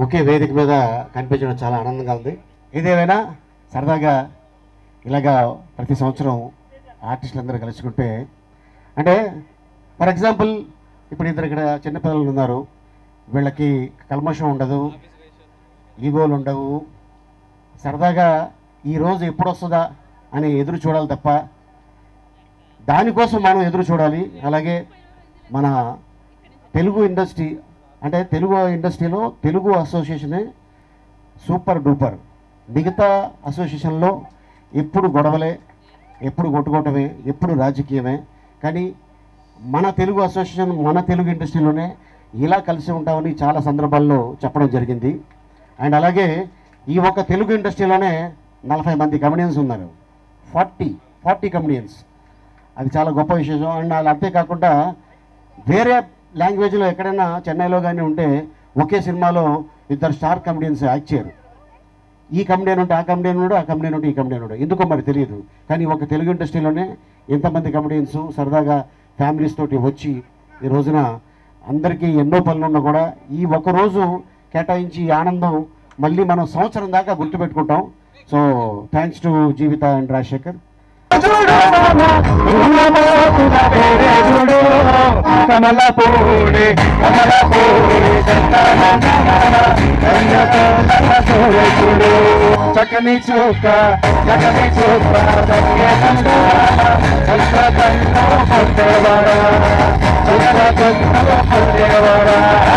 ఒకే వేదిక మీద కనిపించడం చాలా ఆనందంగా ఉంది ఇదేమైనా సరదాగా ఇలాగా ప్రతి సంవత్సరం ఆర్టిస్టులు అందరూ కలుసుకుంటే అంటే ఫర్ ఎగ్జాంపుల్ ఇప్పుడు ఇద్దరు ఇక్కడ చిన్నపిల్లలు ఉన్నారు వీళ్ళకి కల్మషం ఉండదు ఈగోలు ఉండవు సరదాగా ఈ రోజు ఎప్పుడు వస్తుందా అని ఎదురు చూడాలి తప్ప దానికోసం మనం ఎదురు చూడాలి అలాగే మన తెలుగు ఇండస్ట్రీ అంటే తెలుగు ఇండస్ట్రీలో తెలుగు అసోసియేషనే సూపర్ డూపర్ మిగతా అసోసియేషన్లో ఎప్పుడు గొడవలే ఎప్పుడు కొట్టుకోవటమే ఎప్పుడు రాజకీయమే కానీ మన తెలుగు అసోసియేషన్ మన తెలుగు ఇండస్ట్రీలోనే ఇలా కలిసి ఉంటామని చాలా సందర్భాల్లో చెప్పడం జరిగింది అండ్ అలాగే ఈ ఒక్క తెలుగు ఇండస్ట్రీలోనే నలభై మంది కమెడియన్స్ ఉన్నారు ఫార్టీ ఫార్టీ కమెడియన్స్ అది చాలా గొప్ప విశేషం అండ్ అలా అంతేకాకుండా వేరే లాంగ్వేజ్లో ఎక్కడైనా చెన్నైలో కానీ ఉంటే ఒకే సినిమాలో ఇద్దరు స్టార్ కమెడియన్స్ యాక్ట్ చేయరు ఈ కమెడియన్ ఉంటే ఆ కమెడియన్ ఉన్నాడు ఆ కమెడియన్ ఉంటే ఈ కమెడియన్ ఉన్నాడు ఎందుకో మరి తెలియదు కానీ ఒక తెలుగు ఇండస్ట్రీలోనే ఎంతమంది కమెడియన్స్ సరదాగా ఫ్యామిలీస్ తోటి వచ్చి ఈ రోజున అందరికీ ఎన్నో పనులు ఉన్నా కూడా ఈ ఒక రోజు కేటాయించి ఈ ఆనందం మళ్ళీ మనం సంవత్సరం దాకా గుర్తుపెట్టుకుంటాం so thanks to Jeevitha and Rajasekhar Kamalapudi Kamalapudi చక్కని చూక చక్కని చూక పొట్టేవాడా పొట్టేవాడా